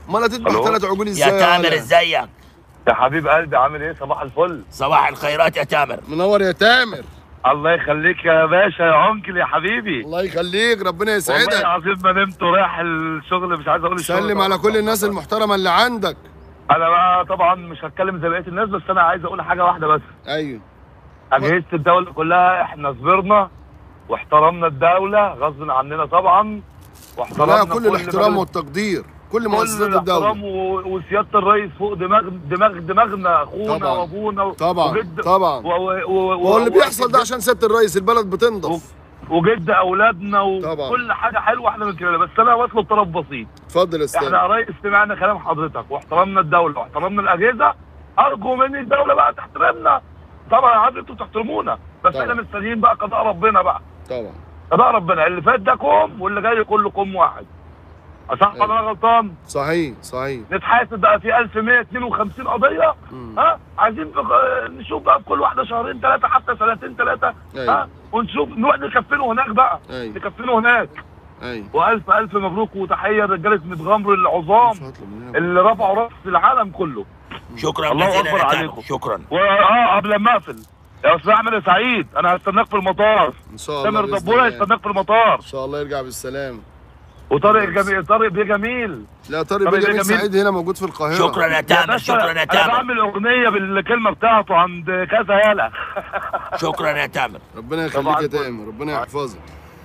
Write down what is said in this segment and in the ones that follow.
امال هتذبح ألو؟ ثلاث عجول يا ازاي تامر ولا؟ ازيك يا حبيب قلبي عامل ايه صباح الفل صباح الخيرات يا تامر منور يا تامر الله يخليك يا باشا يا عنكل يا حبيبي الله يخليك ربنا والله يسعدك العظيم ما نمت ورايح الشغل مش عايز اقول الشغل سلم على كل الناس المحترمه اللي عندك انا بقى طبعا مش هتكلم زي بقيه الناس بس انا عايز اقول حاجه واحده بس ايوه اجهزه الدوله كلها احنا صبرنا واحترمنا الدوله غصب عننا طبعا واحترمنا لا كل الاحترام بلد- والتقدير كل كل مؤسسات الدوله الاحترام و- وسياده الرئيس فوق دماغ دماغ دماغنا اخونا طبعاً. وابونا و- طبعا وجد طبعا و- و- و- هو اللي و- بيحصل ده عشان سياده الرئيس البلد بتنضف وجد اولادنا طبعاً. وكل حاجه حلوه احنا من كده بس انا بطلب طلب بسيط اتفضل يا احنا استاذ يا ريس سمعنا كلام حضرتك واحترمنا الدوله واحترمنا الاجهزه ارجو من الدوله بقى تحترمنا طبعا يا حضرتك انتوا تحترمونا بس طبعاً. احنا مستنيين بقى قضاء ربنا بقى طبعا قضاء ربنا اللي فات ده كوم واللي جاي كله كوم واحد صح أيوة. ولا انا غلطان صحيح صحيح نتحاسب بقى في 1152 قضيه مم. ها عايزين بق- نشوف بقى في كل واحده شهرين ثلاثه حتى سنتين ثلاثه أيوة. ها ونشوف نروح نكفنه هناك بقى ايوه نكفنه هناك ايوه والف الف مبروك وتحيه لرجاله متغمر العظام هطلب مننا اللي رفعوا راس العالم كله شكرا الله جزيلا أكبر يا تامر عليكم. شكرا واه قبل ما اقفل يا استاذ احمد يا سعيد انا هستناك في المطار ان شاء الله تامر بإذن دبوره الله. يستناك في المطار ان شاء الله يرجع بالسلام وطارق جميل طارق بيه جميل لا طارق طب بيه ده جميل جميل. سعيد هنا موجود في القاهره شكرا يا يا تامر باشا، شكرا يا انا تامر بعمل اغنيه بالكلمه بتاعته عند كذا يالا شكرا يا تامر ربنا طبعاً يخليك يا كل- تامر ربنا يحفظك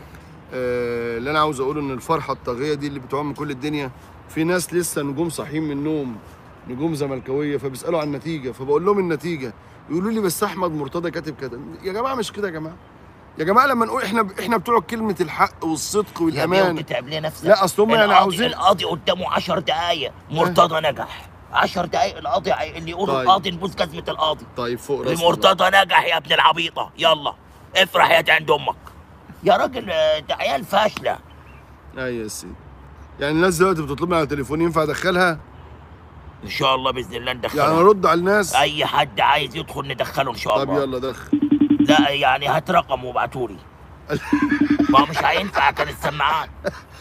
آه، اللي انا عاوز اقوله ان الفرحه الطاغيه دي اللي بتعم كل الدنيا في ناس لسه نجوم صاحيين من النوم نجوم زملكاويه فبيسالوا عن النتيجه فبقول لهم النتيجه يقولوا لي بس احمد مرتضى كاتب كده يا جماعه مش كده يا جماعه يا جماعه لما نقول احنا احنا بتوع كلمه الحق والصدق يا والامان بيه تتعب ليه نفسك لا، أصل هم يعني القاضي- عاوزين- القاضي قدامه 10 دقايق مرتضى نجح 10 دقايق القاضي عي- اللي يقولوا طيب. القاضي نبوس جزمه القاضي طيب فوق راسنا المرتضى نجح يا ابن العبيطه يلا افرح يا عند امك يا راجل آه، ده عيال فاشله ايوه يا سيدي يعني الناس دلوقتي بتطلبني على التليفون ينفع ادخلها ان شاء الله باذن الله يعني ندخلها ارد على الناس اي حد عايز يدخل ندخله ان شاء طب الله يلا دخل لا يعني هات رقم وابعتولي ما هو مش هينفع كان السماعات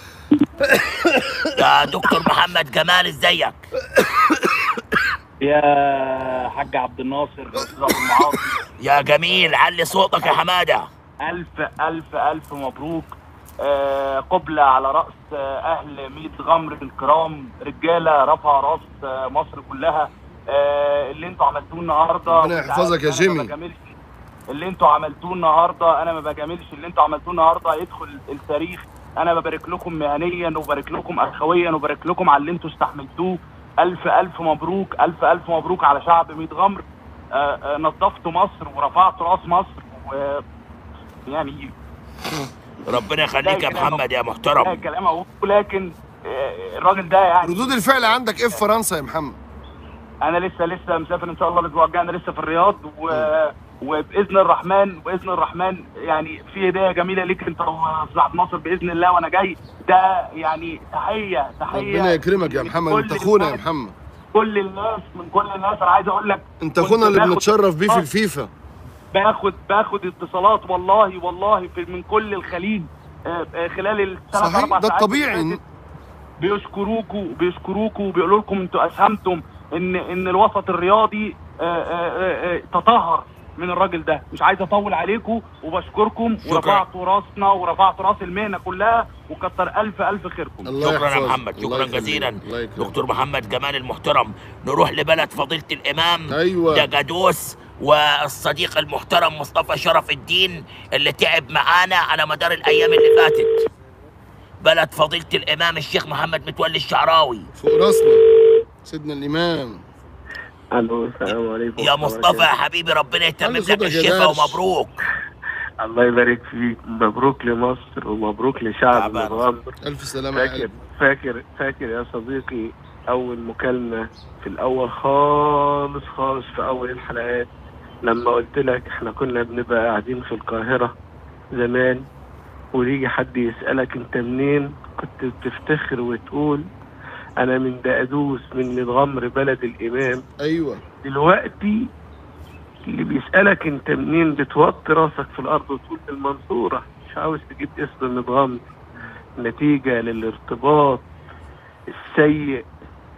يا دكتور محمد جمال ازيك يا حاج عبد الناصر استاذ ابو المعاصي يا جميل علي صوتك يا حماده الف الف الف مبروك آه، قبلة على رأس آه، أهل ميت غمر الكرام رجالة رفع رأس آه، مصر كلها آه، اللي انتوا عملتوه النهارده ربنا وانت يحفظك عارف يا أنا ما جيمي. بجاملش اللي انتوا عملتوه النهارده انا ما بجاملش اللي انتوا عملتوه النهارده هيدخل التاريخ انا ببارك لكم مهنيا وبارك لكم اخويا وبارك لكم على اللي انتوا استحملتوه الف الف مبروك الف الف مبروك على شعب ميت غمر آه، آه، نظفتوا مصر ورفعتوا راس مصر و يعني ربنا يخليك يا لا كلام- محمد يا لا محترم كلام اقول لكن آه، الراجل ده يعني ردود الفعل عندك ايه في فرنسا يا محمد انا لسه لسه مسافر ان شاء الله الاسبوع الجاي انا لسه في الرياض و... وباذن الرحمن باذن الرحمن يعني في هديه جميله ليك انت وصلاح مصر باذن الله وانا جاي ده يعني تحيه تحيه ربنا يكرمك يا محمد كل انت اخونا يا الناس- محمد كل الناس من كل الناس انا عايز اقول لك انت كنت اخونا اللي باخد بنتشرف بيه في اتصالات- الفيفا باخد باخد اتصالات والله والله في من كل الخليج آه، آه، خلال الثلاث صحيح أربع ده ساعات الطبيعي اللي فاتت بيشكروكوا بيشكروكوا وبيقولوا لكم انتوا اسهمتم ان ان الوسط الرياضي آه، آه، آه، تطهر من الراجل ده مش عايز اطول عليكم وبشكركم شكرا. ورفعتوا راسنا ورفعتوا راس المهنه كلها وكتر الف الف خيركم الله شكرا يا يحفظك. محمد الله شكرا يخليك. جزيلا الله يكرمك. دكتور محمد جمال المحترم نروح لبلد فضيله الامام أيوة. دجادوس والصديق المحترم مصطفى شرف الدين اللي تعب معانا على مدار الايام اللي فاتت بلد فضيله الامام الشيخ محمد متولي الشعراوي فوق راسنا سيدنا الامام الو السلام عليكم يا مصطفى يا حبيبي ربنا يتمم علي لك صوتك يا الشفاء درش. ومبروك الله يبارك فيك مبروك لمصر ومبروك لشعب تعبان. الغامر الف سلامه يا فاكر قلبي فاكر فاكر يا صديقي اول مكالمه في الاول خالص خالص في اول الحلقات لما قلت لك احنا كنا بنبقى قاعدين في القاهره زمان ويجي حد يسالك انت منين كنت بتفتخر وتقول انا من دقدوس من متغمر بلد الامام ايوه دلوقتي اللي بيسألك انت منين بتوطي راسك في الارض وتقول المنصورة مش عاوز تجيب اسم متغمر نتيجة للارتباط السيء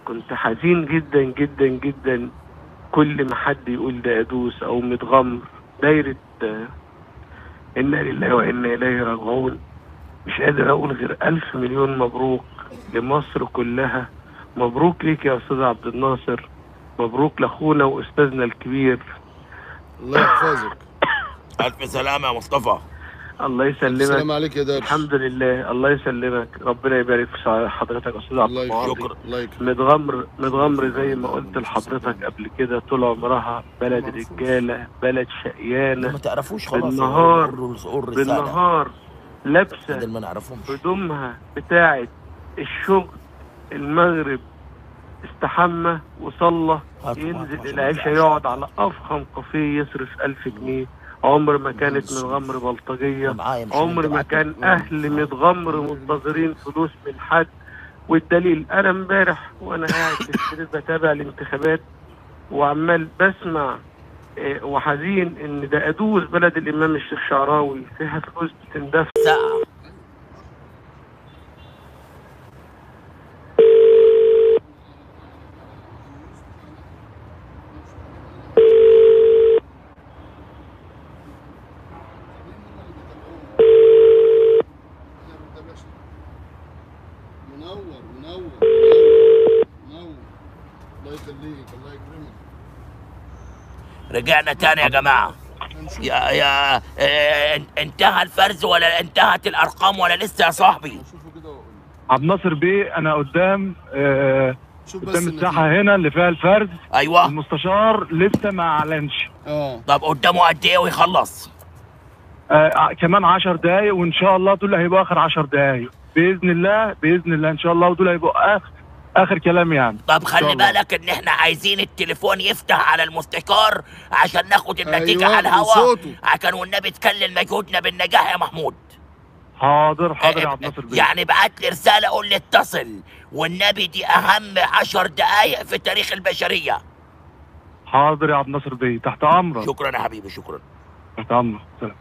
كنت حزين جدا جدا جدا كل ما حد يقول ده ادوس او متغمر دايرة آه، انا لله وانا اليه راجعون مش قادر اقول غير الف مليون مبروك لمصر كلها مبروك ليك يا استاذ عبد الناصر مبروك لاخونا واستاذنا الكبير الله يحفظك الف سلامه يا مصطفى الله يسلمك السلام عليك يا دارش الحمد لله الله يسلمك ربنا يبارك في حضرتك يا استاذ عبد الله الناصر يكرمك الله يكرمك متغمر متغمر زي ما قلت لحضرتك قبل كده طول عمرها بلد رجاله بلد شقيانه ما تعرفوش خلاص بالنهار الرسالة بالنهار لابسه بدل ما نعرفهمش هدومها بتاعت الشغل المغرب استحمى وصلى هات- ينزل هات- العشاء يقعد على افخم كافيه يصرف ألف جنيه عمر ما كانت متغمر بلطجيه معايا مش عمر انت ما معاك. كان اهل متغمر منتظرين فلوس من حد والدليل انا امبارح وانا قاعد في السرير بتابع الانتخابات وعمال بسمع آه، وحزين ان ده ادوس بلد الامام الشيخ شعراوي فيها فلوس بتندفع ساعه منور منور منور منور الله يخليك الله يكرمك رجعنا تاني يا جماعه هنشوف يا يا اه انتهى الفرز ولا انتهت الارقام ولا لسه يا صاحبي هنشوفه كده واقول عبد الناصر بيه انا قدام آه شوف بس قدام النتيجة. الساحه هنا اللي فيها الفرز ايوه المستشار لسه ما اعلنش اه طب قدامه قد ايه ويخلص آه كمان 10 دقايق وان شاء الله دول هيبقوا اخر 10 دقايق باذن الله باذن الله ان شاء الله ودول هيبقوا اخر اخر كلام يعني طب خلي الله. بالك ان احنا عايزين التليفون يفتح على المستشار عشان ناخد النتيجه أيوة، على الهوا وصوته. عشان والنبي تكلل مجهودنا بالنجاح يا محمود حاضر حاضر يا عبد الناصر بيه يعني بعت لي رساله قول لي اتصل والنبي دي اهم عشر دقايق في تاريخ البشريه حاضر يا عبد الناصر بيه تحت امرك شكرا يا حبيبي شكرا تحت امرك سلام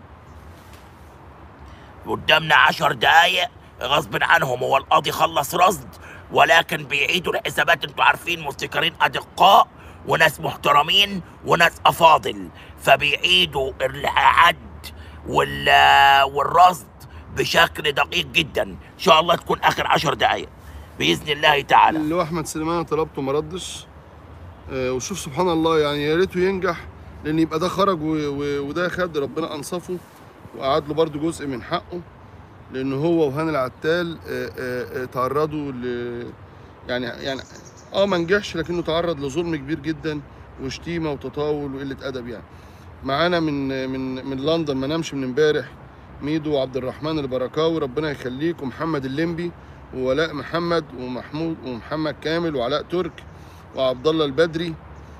قدامنا عشر دقايق غصب عنهم هو القاضي خلص رصد ولكن بيعيدوا الحسابات انتوا عارفين موسيقارين ادقاء وناس محترمين وناس افاضل فبيعيدوا العد وال والرصد بشكل دقيق جدا ان شاء الله تكون اخر عشر دقايق باذن الله تعالى اللي هو احمد سليمان طلبته ما ردش آه وشوف سبحان الله يعني يا ريته ينجح لان يبقى ده خرج و... و... وده خد ربنا انصفه وقعد له برضه جزء من حقه لان هو وهاني العتال آه آه آه تعرضوا ل يعني يعني اه ما نجحش لكنه تعرض لظلم كبير جدا وشتيمه وتطاول وقله ادب يعني معانا من من من لندن ما نامش من امبارح ميدو وعبد الرحمن البركاوي ربنا يخليك ومحمد الليمبي وولاء محمد ومحمود ومحمد كامل وعلاء ترك وعبد الله البدري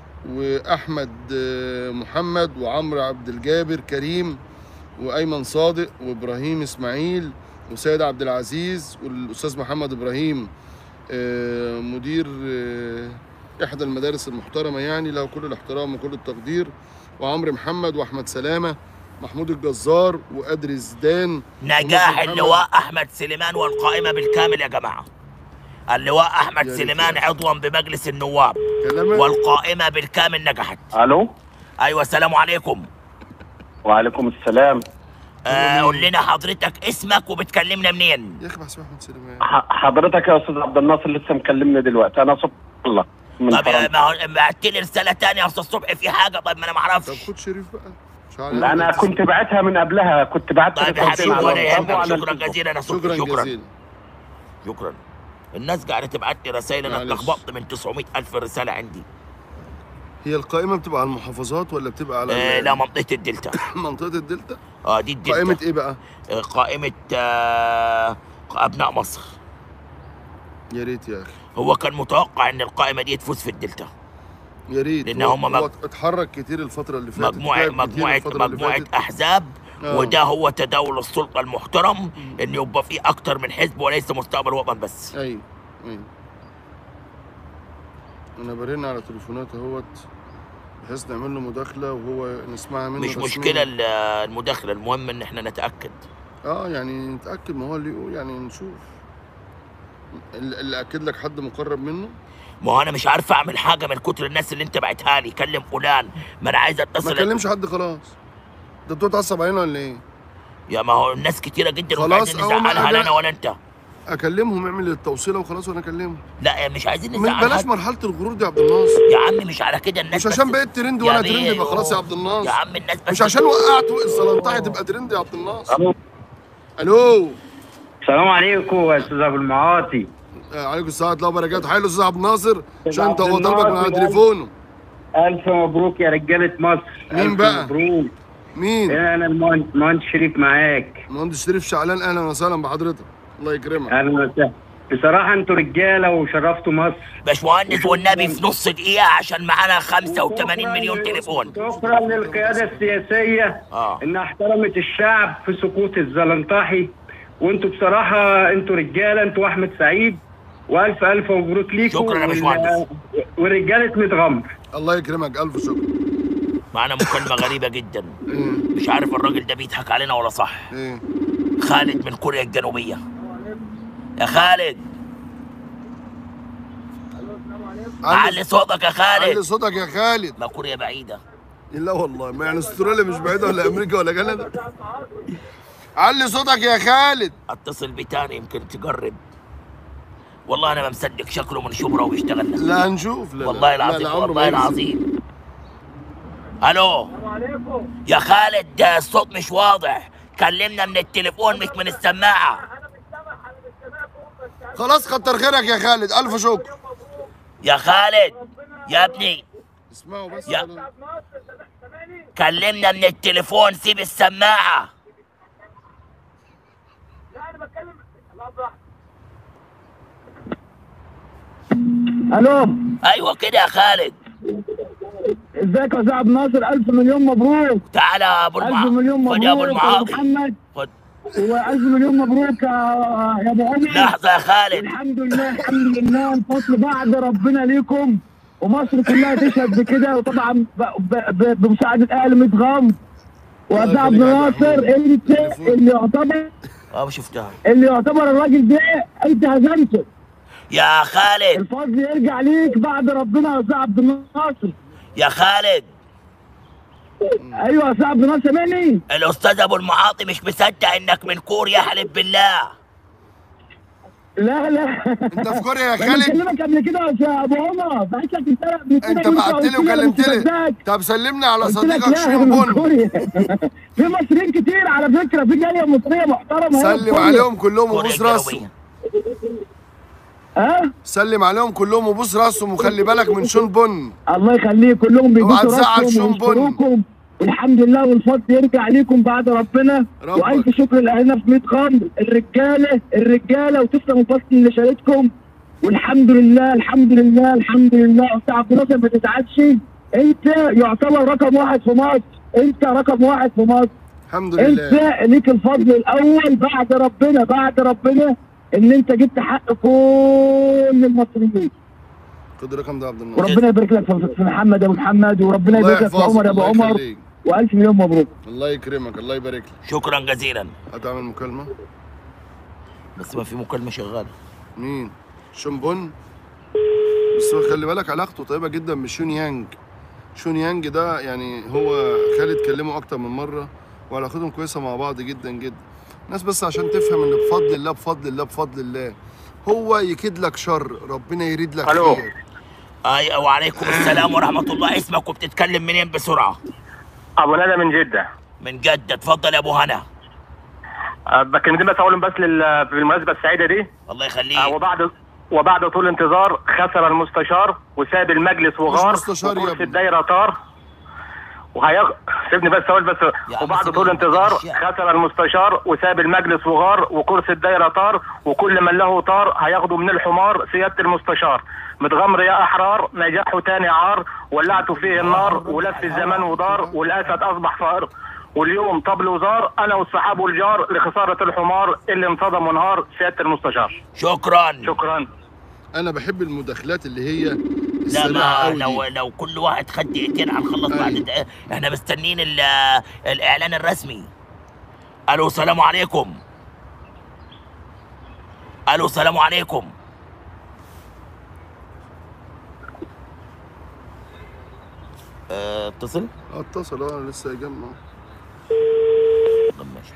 واحمد آه، محمد وعمرو عبد الجابر كريم وايمن صادق وابراهيم اسماعيل وسيد عبد العزيز والاستاذ محمد ابراهيم آه، مدير آه، احدى المدارس المحترمه يعني له كل الاحترام وكل التقدير وعمرو محمد واحمد سلامه محمود الجزار وادري زدان نجاح محمد. اللواء احمد سليمان والقائمه بالكامل يا جماعه اللواء احمد يا ريت سليمان يا عضوا بمجلس النواب كلامك والقائمه بالكامل نجحت الو ايوه السلام عليكم وعليكم السلام آه قول لنا حضرتك اسمك وبتكلمنا منين يا اخي بحسب احمد سليمان ح- حضرتك يا استاذ عبد الناصر لسه مكلمني دلوقتي انا صبح الله من طب يا- فرنسا ما هو بعت لي رساله تانية يا استاذ صبحي في حاجه طيب ما انا ما طب اعرفش خد شريف بقى مش عارف انا كنت بعتها من قبلها كنت بعت طيب يا رسالتين حبيبي على ولا الواتساب يهمك وعلى شكرا الفيسبوك. جزيلا يا صبحي شكرا شكرا جزيلا شكرا الناس قاعده تبعت لي رسائل انا معلش. اتلخبطت من 900 الف رساله عندي هي القائمه بتبقى على المحافظات ولا بتبقى على آه ال- لا منطقه الدلتا منطقه الدلتا اه دي الدلتا قائمه ايه بقى آه، قائمه آه ابناء مصر يا ريت يا اخي هو كان متوقع ان القائمه دي تفوز في الدلتا يا ريت لأن هو- هم هو مج- اتحرك كتير الفتره اللي فاتت مجموعه تعب كتير مجموعه الفترة اللي مجموعه فاتت. احزاب آه. وده هو تداول السلطه المحترم ان يبقى في اكتر من حزب وليس مستقبل وطن بس ايوه ايوه انا برن على تليفونات اهوت بحيث نعمل له مداخله وهو نسمعها منه مش رسمياً. مشكله ال- المداخله المهم ان احنا نتاكد اه يعني نتاكد ما هو اللي يقول يعني نشوف اللي اللي اكد لك حد مقرب منه ما هو انا مش عارف اعمل حاجه من كتر الناس اللي انت بعتها لي كلم فلان ما انا عايز ما اتصل تكلمش حد خلاص ده انتوا تعصب علينا ولا ايه يا ما هو الناس كتيره جدا خلاص، ومش عايزين أول ما نزعلها أنا- لا انا ولا انت اكلمهم اعمل التوصيله وخلاص وانا اكلمهم لا مش عايزين من- نزعل بلاش حد. مرحله الغرور دي يا عبد الناصر يا عم مش على كده الناس مش بس- عشان بقيت ترند يا وانا بيه، ترند يبقى خلاص يا أوه. عبد الناصر يا عم الناس بس مش عشان وقعت السلنطاحي تبقى ترند يا عبد الناصر الو الو السلام عليكم يا استاذ ابو المعاطي آه، عليكم السلام ورحمه الله وبركاته حلو استاذ عبد الناصر عشان انت عبد هو طلبك من على الناصر. تليفونه الف مبروك يا رجاله مصر مين ألف بقى؟ مبروك مين انا المهندس مهندس شريف معاك المهندس شريف شعلان اهلا وسهلا بحضرتك الله يكرمك اهلا وسهلا بصراحه انتوا رجاله وشرفتوا مصر باشمهندس والنبي في نص دقيقه عشان معانا 85 وشكراً مليون لل- تليفون شكرا للقياده السياسيه اه انها احترمت الشعب في سقوط الزلنطاحي وانتوا بصراحه انتوا رجاله انتوا احمد سعيد والف الف مبروك ليكم شكراً يا وال- باشمهندس. ورجاله متغمر الله يكرمك الف شكر معانا مكالمه غريبه جدا ايه مش عارف الراجل ده بيضحك علينا ولا صح ايه خالد من كوريا الجنوبيه يا خالد علي صوتك يا علي خالد صوتك يا خالد ما كوريا بعيده لا والله ما يعني استراليا مش بعيده ولا امريكا ولا كندا علي صوتك يا خالد اتصل بيه تاني يمكن تقرب والله انا ما مصدق شكله من شبرا وبيشتغل لك. لا هنشوف لا لا. والله لا، العظيم لا، عمره ما والله يكذب. العظيم الو يا خالد ده الصوت مش واضح كلمنا من التليفون مش من السماعه خلاص كتر خيرك يا خالد الف شكر يا خالد يا ابني اسمعوا بس يا- كلمنا من التليفون سيب السماعه الو ايوه كده يا خالد ازيك يا صاحب ناصر الف مليون مبروك تعالى يا ابو الف المعاطي مليون خد يا ابو مبروك يا المعاطي محمد خد والف مليون مبروك يا يا ابو عمر لحظه يا خالد الحمد لله الحمد لله الفضل بعد ربنا ليكم ومصر كلها تشهد بكده وطبعا ب- ب- ب- بمساعده اهل متغام وصاحب يخليك يا ناصر محمود. انت اللي يعتبر اه شفتها اللي يعتبر الراجل ده انت هزمته يا خالد الفضل يرجع ليك بعد ربنا يا صاحب ناصر يا خالد ايوه يا صاحب ناصر مني الاستاذ ابو المعاطي مش مصدق انك من كوريا حلف بالله لا لا انت في كوريا يا انا خالد بكلمك قبل كده يا ابو عمر بعت لك رساله قبل كده انت وانت بعت لي قلت لي أنا مش وكلمت لي مصدقك. طب سلمني على قلت لك صديقك لا شيرو أنا من بون كوريا في مصريين كتير على فكره في جاليه مصريه محترمه هنا في سلم كوريا. عليهم كلهم كوريا وبوس راسهم الجنوبيه ها سلم عليهم كلهم وبوس راسهم وخلي بالك من شون بون الله يخليك كلهم اوعى بيبوسوا تزعل راسهم شون بن. ويشكروكم الحمد لله والفضل يرجع ليكم بعد ربنا ربك. والف شكر لاهلنا في 100 خمر الرجاله الرجاله وتسلم الفصل اللي شالتكم والحمد لله الحمد لله الحمد لله انت عبد الناصر ما تزعلش انت يعتبر رقم واحد في مصر انت رقم واحد في مصر الحمد انت لله ليك الفضل الاول بعد ربنا بعد ربنا ان انت جبت حق كل المصريين خد الرقم ده يا عبد الناصر وربنا يبارك لك في في محمد يا ابو محمد وربنا الله يبارك لك في يحفظك عمر يا ابو الله عمر يخليك والف مليون مبروك الله يكرمك الله يبارك لك شكرا جزيلا هتعمل مكالمه بس ما في مكالمه شغاله مين شون بون بس هو خلي بالك علاقته طيبه جدا بشون يانج شون يانج ده يعني هو خالد كلمه اكتر من مره وعلاقتهم كويسه مع بعض جدا جدا الناس بس عشان تفهم ان بفضل الله بفضل الله بفضل الله هو يكيد لك شر ربنا يريد لك ألو. خير اي وعليكم السلام ورحمه الله اسمك وبتتكلم منين بسرعه ابو ندى من جده من جده اتفضل يا ابو هنا أه، بكلمتين بس اقول بس لل- في المناسبه السعيده دي الله أه، يخليك وبعد وبعد طول انتظار خسر المستشار وساب المجلس وغار مستشار يا وكرسي ابني. الدايره طار وهيغ سيبني بس اقول بس عم وبعد سيبني طول من انتظار الأشياء. خسر المستشار وساب المجلس وغار وكرسي الدايره طار وكل من له طار هياخده من الحمار سياده المستشار متغمر يا احرار نجاحه تاني عار ولعتوا فيه النار ولف الزمان ودار والاسد اصبح فار واليوم طبل وزار انا والصحاب والجار لخساره الحمار اللي انصدم ونهار سياده المستشار شكرا شكرا انا بحب المداخلات اللي هي لا السريعه ما قوي لو دي. لو كل واحد خد دقيقتين هنخلص بعد أيوة. دقيقة. احنا مستنيين ال- الاعلان الرسمي الو السلام عليكم الو السلام عليكم آه، اتصل اه اتصل اه لسه يجمع طب ماشي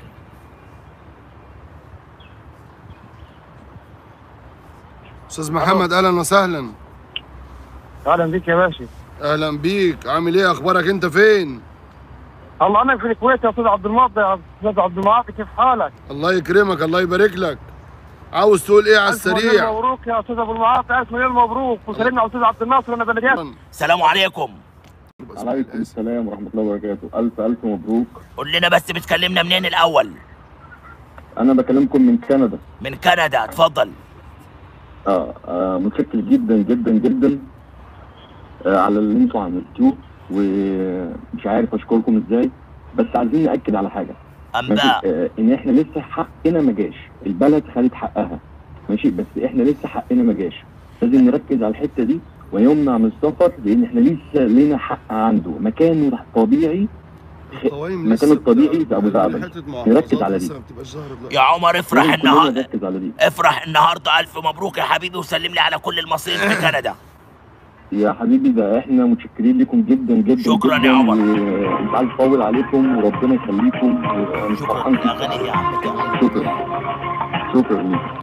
استاذ محمد اهلا وسهلا اهلا بيك يا باشا اهلا بيك عامل ايه اخبارك انت فين الله انا في الكويت يا استاذ عبد المعطي يا استاذ عبد المعطي كيف حالك؟ الله يكرمك الله يبارك لك عاوز تقول ايه على ألف مليون السريع مبروك يا استاذ ابو المعاطي الف مليون مبروك وسلمنا على استاذ عبد الناصر انا بلديات السلام عليكم عليكم السلام ورحمة الله وبركاته ألف ألف مبروك قول لنا بس بتكلمنا منين الاول أنا بكلمكم من كندا من كندا اتفضل آه, آه متشكر جدا جدا جدا آه على اللي انتوا عملتوه ومش عارف أشكركم إزاي بس عايزين نأكد على حاجة ماشي انباء آه إن إحنا لسه حقنا ما جاش البلد خدت حقها ماشي بس إحنا لسه حقنا ما جاش لازم نركز على الحتة دي ويمنع من السفر لأن إحنا لسه لنا حق عنده مكانه طبيعي القوائم المكان لسه الطبيعي بتاع- في أبو ظبي. حتة نركز محافظات على لسه دي. ما بتبقاش ظاهرة دلوقتي يا عمر افرح لازم كلنا النهارده نركز على دي افرح النهارده الف مبروك يا حبيبي وسلم لي على كل المصريين في كندا يا حبيبي ده احنا متشكرين لكم جدا جدا شكراً جدا يا عمر. ومش عايز اطول عليكم وربنا يخليكم ومش شكرا فرحان يا غني يا عم تعال. شكرا شكرا ليك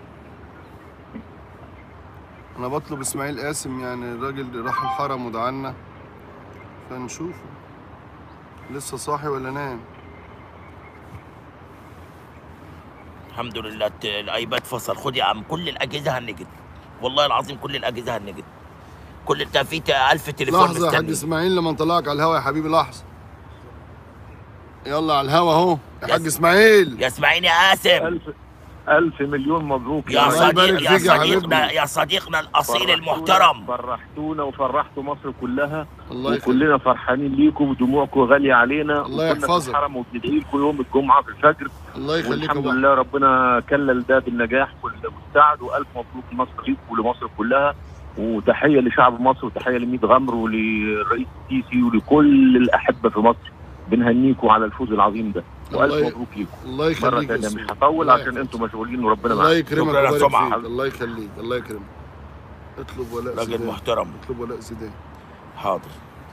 انا بطلب اسماعيل قاسم يعني الراجل راح الحرم ودعنا فنشوفه لسه صاحي ولا نام الحمد لله الت- الايباد فصل خد يا عم كل الاجهزه هنجت والله العظيم كل الاجهزه هنجت كل انت في ت- ألف تليفون لحظة يا حاج مستني اسماعيل لما نطلعك على الهوا يا حبيبي لحظة يلا على الهوا اهو يا حاج يس. اسماعيل يا اسماعيل يا قاسم الف الف مليون مبروك يا الله يبارك صديق يا فيك يا صديقنا حبيبي. يا صديقنا الاصيل فرحتونا- المحترم فرحتونا وفرحتوا مصر كلها الله يخليك وكلنا فرحانين ليكم ودموعكم غاليه علينا الله وكنا يحفظك. في الحرم وبندعي لكم يوم الجمعه في الفجر الله يخليك يا والحمد ابو لله ربنا كلل ده بالنجاح وال- والسعد والف مبروك لمصر ليكم ولمصر كلها وتحيه لشعب مصر وتحيه لميت غمر وللرئيس السيسي ولكل الاحبه في مصر بنهنيكم على الفوز العظيم ده الله والف ي- مبروك ليكم الله مره يخليك يا ثانيه مش سيدي. هطول الله عشان يحفظك. انتم مشغولين وربنا الله معاكم يكرمك شكرا يا ويبارك سمعة. فيك الله يخليك الله يكرمك اطلب ولاء راجل زيدان محترم اطلب ولاء زيدان حاضر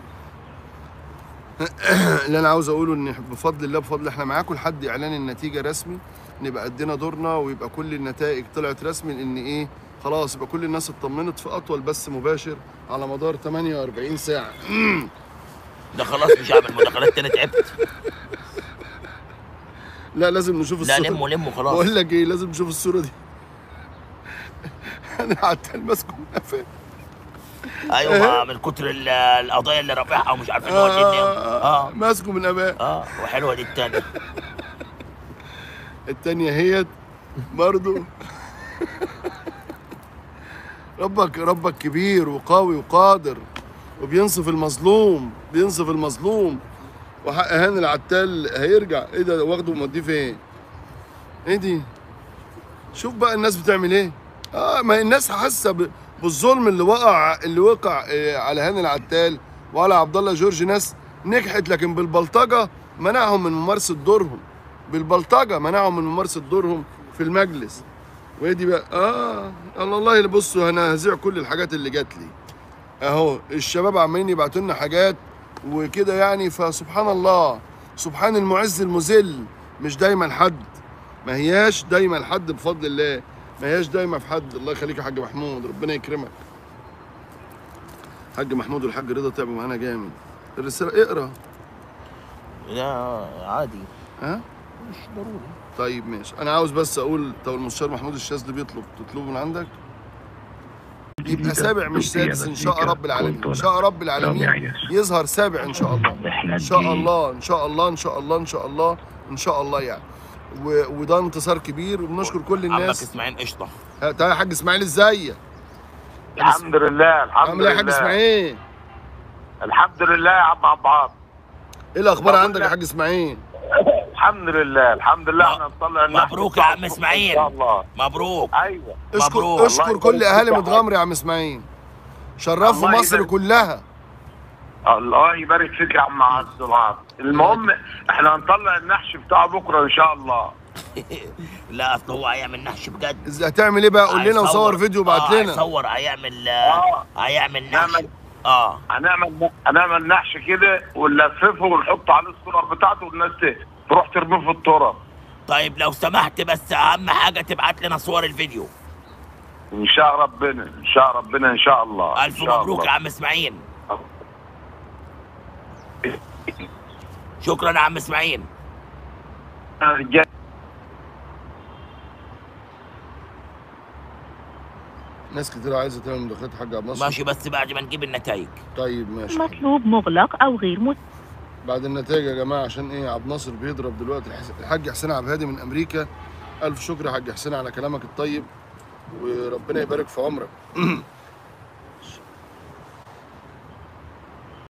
اللي انا عاوز اقوله ان بفضل الله بفضل احنا معاكم لحد اعلان النتيجه رسمي نبقى ادينا دورنا ويبقى كل النتائج طلعت رسمي لان ايه خلاص يبقى كل الناس اطمنت في اطول بث مباشر على مدار 48 ساعه ده خلاص مش هعمل مداخلات تاني تعبت لا لازم نشوف لا الصوره لموا لموا خلاص بقول لك ايه لازم نشوف الصوره دي انا قعدت ماسكه من قفاه ايوه ما من كتر ال- القضايا اللي رافعها ومش عارفين نودي آه اه ماسكه من قفاه اه وحلوه دي التانية التانية هي برضو ربك ربك كبير وقوي وقادر وبينصف المظلوم بينصف المظلوم وحق هاني العتال هيرجع ايه ده واخده وموديه فين؟ ايه دي؟ شوف بقى الناس بتعمل ايه؟ اه ما الناس حاسه ب- بالظلم اللي وقع اللي وقع آه، على هاني العتال وعلى عبد الله جورج ناس نجحت لكن بالبلطجه منعهم من ممارسه دورهم بالبلطجه منعهم من ممارسه دورهم في المجلس وهي دي بقى اه الله الله اللي بصوا انا هذيع كل الحاجات اللي جات لي اهو الشباب عمالين يبعتوا لنا حاجات وكده يعني فسبحان الله سبحان المعز المذل مش دايما حد ما هياش دايما حد بفضل الله ما هياش دايما في حد الله يخليك يا حاج محمود ربنا يكرمك حاج محمود والحاج رضا تعبوا معانا جامد الرساله اقرا لا عادي ها مش ضروري طيب ماشي انا عاوز بس اقول طب المستشار محمود الشاذلي بيطلب تطلبه من عندك يبقى سابع مش سادس ان شاء رب العالمين ان شاء رب العالمين يظهر سابع ان شاء الله ان شاء الله ان شاء الله ان شاء الله ان شاء الله ان شاء الله يعني و... وده انتصار كبير وبنشكر كل عمك الناس اسماعيل قشطه ها، تعالى يا حاج اسماعيل ازيك الحمد لله الحمد عامل ايه يا حاج لله اسماعيل الحمد لله يا عم عبد ايه الاخبار بقول عندك يا لك- حاج اسماعيل الحمد لله الحمد لله احنا نطلع النحس مبروك يا عم اسماعيل. ان شاء الله مبروك ايوه اشكر مبروك. اشكر الله كل يبارك اهالي فيك يا متغمر يا عم اسماعيل شرفوا الله مصر يبارك. كلها الله يبارك فيك يا عم عبد العاط المهم احنا هنطلع النحش بتاع بكره ان شاء الله لا اصل هو هيعمل نحش بجد ازاي هتعمل ايه بقى قول لنا هيصور- وصور فيديو وبعت آه، لنا هيصور هيعمل آه. هيعمل نحش نعمل اه هنعمل هنعمل نحش كده ونلففه ونحط عليه الصور بتاعته والناس ت- تروح ترميه في التراب طيب لو سمحت بس اهم حاجه تبعت لنا صور الفيديو ان شاء ربنا ان شاء ربنا ان شاء الله الف إن شاء مبروك الله. يا عم اسماعيل شكرا يا عم اسماعيل رجال ناس كتير عايزه تعمل مداخلات حاج عبد الناصر ماشي بس بعد ما نجيب النتائج طيب ماشي حاضر. مطلوب مغلق أو غير مت... بعد النتائج يا جماعه عشان ايه عبد الناصر بيضرب دلوقتي الحس- الحاج حسين عبد الهادي من امريكا الف شكر يا حاج حسين على كلامك الطيب وربنا يبارك في عمرك